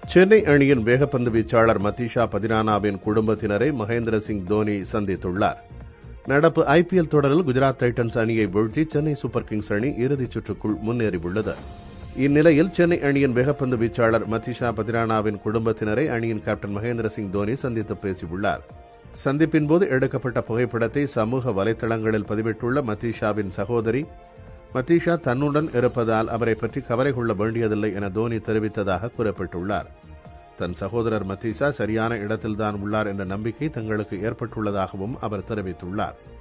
சென்னை அணியின் வேகப்பந்து வீச்சாளர் மதீஷா பதினானாவின் குடும்பத்தினரை மகேந்திர சிங் தோனி சந்தித்துள்ளார் நடப்பு ஐபிஎல் தொடரில் குஜராத் டைட்டன்ஸ் அணியை வீழ்த்தி சென்னை சூப்பர் கிங்ஸ் அணி இறுதிச் சுற்றுக்குள் முன்னேறியுள்ளது இந்நிலையில் சென்னை அணியின் வேகப்பந்து வீச்சாளர் மதீஷா பதிரானாவின் குடும்பத்தினரை அணியின் கேப்டன் மகேந்திர சிங் தோனி சந்தித்து பேசியுள்ளார் சந்திப்பின்போது எடுக்கப்பட்ட புகைப்படத்தை சமூக வலைதளங்களில் பதிவிட்டுள்ள மதீஷாவின் சகோதரி மதீஷா தன்னுடன் இருப்பதால் அவரை பற்றி கவலை கொள்ள வேண்டியதில்லை என தோனி தெரிவித்ததாக குறிப்பிட்டுள்ளார் தன் சகோதரர் மதீஷா சரியான இடத்தில்தான் உள்ளார் என்ற நம்பிக்கை தங்களுக்கு ஏற்பட்டுள்ளதாகவும் அவர் தெரிவித்துள்ளார்